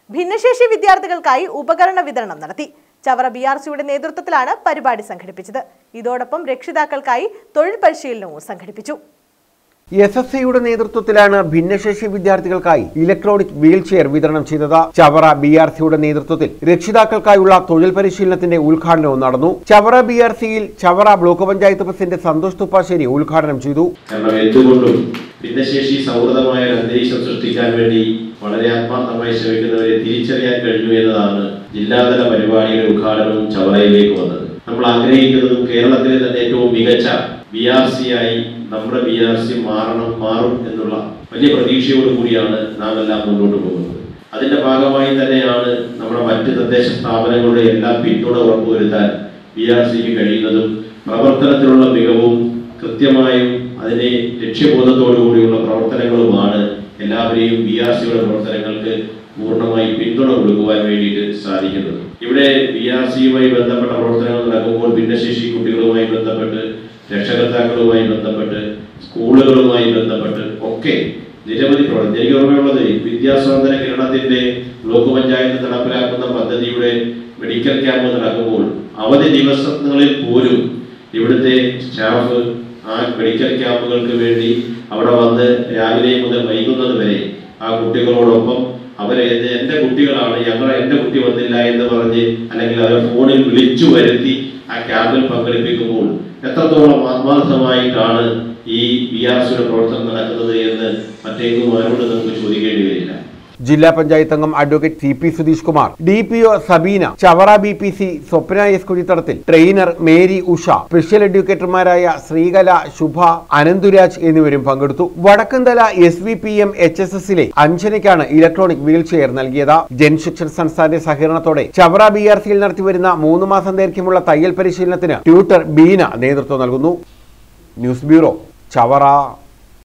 ഭിന്നശേഷി വിദ്യാർത്ഥികൾക്കായി ഉപകരണ വിതരണം നടത്തി ചവറ ബി ആർ സിയുടെ നേതൃത്വത്തിലാണ് പരിപാടി സംഘടിപ്പിച്ചത് ഇതോടൊപ്പം രക്ഷിതാക്കൾക്കായി തൊഴിൽ പരിശീലനവും സംഘടിപ്പിച്ചു എസ് എസ് സിയുടെ നേതൃത്വത്തിലാണ് ഭിന്നശേഷി വിദ്യാർത്ഥികൾക്കായി ഇലക്ട്രോണിക് വീൽ ചെയർ വിതരണം ചെയ്തത് ചവറ ബി ആർ സിയുടെ നേതൃത്വത്തിൽ രക്ഷിതാക്കൾക്കായുള്ള തൊഴിൽ പരിശീലനത്തിന്റെ ഉദ്ഘാടനവും നടന്നു ചവറ ബി ആർ സിയിൽ ചവറ ബ്ലോക്ക് പഞ്ചായത്ത് പ്രസിഡന്റ് സന്തോഷ് തുപ്പാശ്ശേരി ഉദ്ഘാടനം ചെയ്തു കാരണം എന്തുകൊണ്ടും ഭിന്നശേഷി സൗഹൃദമായ ഒരു അന്തരീക്ഷം സൃഷ്ടിക്കാൻ വേണ്ടി വളരെ ആത്മാർത്ഥമായി ശ്രമിക്കുന്നവരെ തിരിച്ചറിയാൻ കഴിഞ്ഞു എന്നതാണ് ജില്ലാതല പരിപാടിയുടെ ഉദ്ഘാടനവും ചവറയിലേക്ക് വന്നത് നമ്മൾ ആഗ്രഹിക്കുന്നതും കേരളത്തിലെ തന്നെ ഏറ്റവും മികച്ച ബി ആർ സി ആയി നമ്മുടെ ബി ആർ സി മാറണം മാറും എന്നുള്ള വലിയ പ്രതീക്ഷയോട് കൂടിയാണ് നാം എല്ലാം മുന്നോട്ട് പോകുന്നത് അതിന്റെ ഭാഗമായി തന്നെയാണ് നമ്മുടെ മറ്റ് തദ്ദേശ സ്ഥാപനങ്ങളുടെ എല്ലാം പിന്തുണ ഉറപ്പുവരുത്താൻ ബി ആർ സിക്ക് കഴിയുന്നതും പ്രവർത്തനത്തിലുള്ള മികവും കൃത്യമായും അതിനെ ലക്ഷ്യബോധത്തോടു കൂടിയുള്ള പ്രവർത്തനങ്ങളുമാണ് എല്ലാവരെയും ബി ആർ സിയുടെ പ്രവർത്തനങ്ങൾക്ക് പൂർണ്ണമായി പിന്തുണ കൊടുക്കുവാൻ വേണ്ടിയിട്ട് സാധിക്കുന്നത് ഇവിടെ ബി ആർ സിയുമായി ബന്ധപ്പെട്ട പ്രവർത്തനങ്ങൾ നടക്കുമ്പോൾ ഭിന്നശേഷി കുട്ടികളുമായി ബന്ധപ്പെട്ട് രക്ഷകർത്താക്കളുമായി ബന്ധപ്പെട്ട് സ്കൂളുകളുമായി ബന്ധപ്പെട്ട് ഒക്കെ നിരവധി പ്രവർത്തനം എനിക്ക് ഓർമ്മയുള്ളത് വിദ്യാസ്വാതന്ത്ര്യ കിരണത്തിന്റെ ബ്ലോക്ക് പഞ്ചായത്ത് നടപ്പിലാക്കുന്ന പദ്ധതിയുടെ മെഡിക്കൽ ക്യാമ്പ് നടക്കുമ്പോൾ അവധി ദിവസങ്ങളിൽ പോലും ഇവിടുത്തെ സ്റ്റാഫ് ആ മെഡിക്കൽ ക്യാമ്പുകൾക്ക് വേണ്ടി അവിടെ വന്ന് രാവിലെ മുതൽ വൈകുന്നത് വരെ ആ കുട്ടികളോടൊപ്പം അവരെ ഇത് എന്റെ കുട്ടികളാണ് ഞങ്ങൾ എന്റെ കുട്ടി വന്നില്ല എന്ന് പറഞ്ഞ് അല്ലെങ്കിൽ അവരെ ഫോണിൽ വിളിച്ചു വരുത്തി ആ ക്യാമ്പിൽ പങ്കെടുപ്പിക്കുമ്പോൾ എത്രത്തോളം ആത്മാർത്ഥമായിട്ടാണ് ഈ ബി ആർ സിയുടെ പ്രവർത്തനം നടക്കുന്നത് എന്ന് മറ്റേക്കും ആരോട് നമുക്ക് ചോദിക്കേണ്ടി വരില്ല ജില്ലാ പഞ്ചായത്ത് അംഗം advocate C P Sudheesh Kumar D P O Sabeena Chavara B P C Swapna S കുഴിത്തടത്തിൽ ട്രെയിനർ മേരി ഉഷ സ്പെഷ്യൽ എഡ്യൂക്കേറ്റർമാരായ ശ്രീകല ശുഭ അനന്തുരാജ് എന്നിവരും പങ്കെടുത്തു Vadakkanthala S V P M H S എസിലെ അഞ്ജനയ്ക്കാണ് ഇലക്ട്രോണിക് വീൽ ചെയർ നൽകിയത് ജൻശിക്ഷൻ സംസ്ഥാനത്തെ സഹകരണത്തോടെ ചവറ ബി ആർ സിയിൽ നടത്തിവരുന്ന മൂന്ന് മാസം ദൈർഘ്യമുള്ള തയ്യൽ പരിശീലനത്തിന് ട്യൂട്ടർ ബീന നേതൃത്വം നൽകുന്നു ന്യൂസ് ബ്യൂറോ ചവറ